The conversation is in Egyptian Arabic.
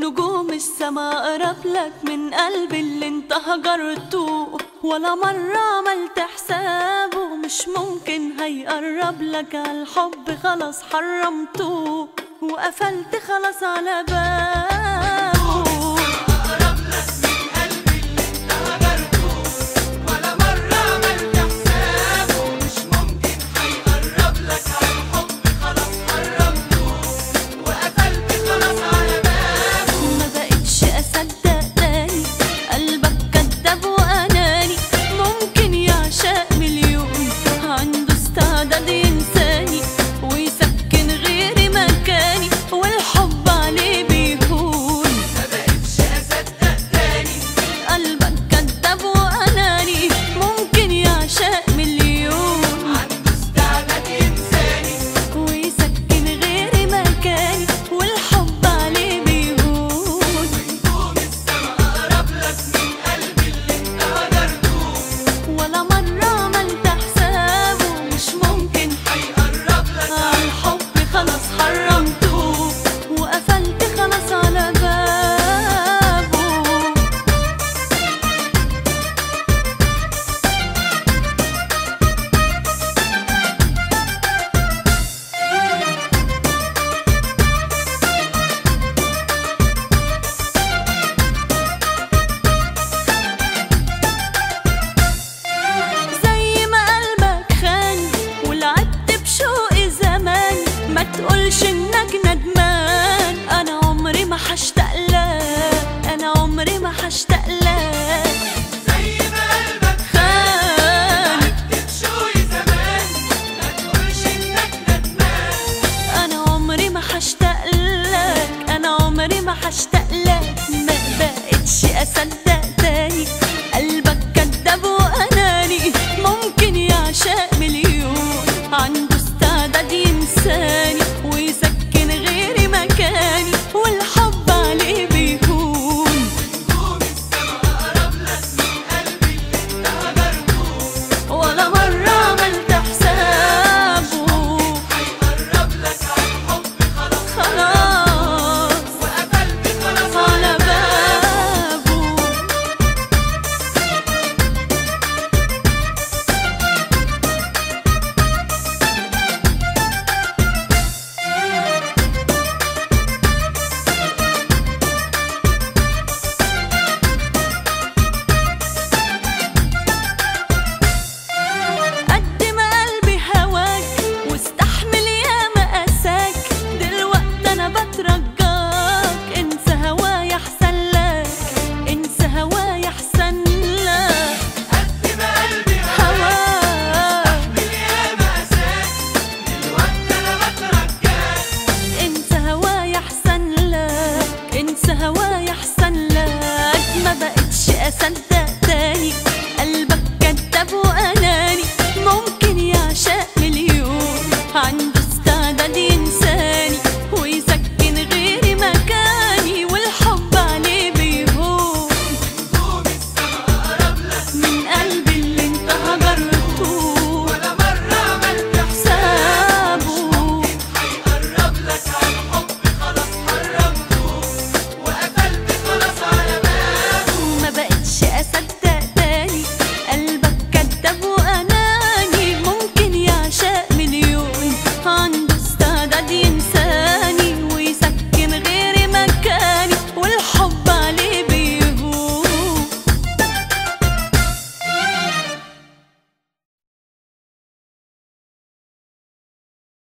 نجوم السما قرب لك من قلبي اللي انت هجرته ولا مرة عملت حسابه مش ممكن هيقرب لك الحب خلاص حرمته وقفلت خلاص على بابه ولا مرة عملت حسابه مش ممكن هيقرب لك عالحب خلاص حرمته وقفلت خلاص على بابه ما بقتش اصدق تاني قلبك كداب واناني ممكن يعشق مليون عنده استعداد ينساني ويسكن غيري مكاني والحب عليه بيهون ما بقتش اصدق تاني قلبك كداب واناني ممكن يعشق مليون عنده استعداد ينساني ويسكن غيري مكاني والحب عليه بيهون نجوم السما اقرب لك من قلبي اللي انت هجرته ولا مرة عملت حسابه مش ممكن هيقرب لك الحب خلاص حرمته وقفلت خلاص على بابه زي ما قلبك خان ولعبت بشوقي زمان ما تقولش ان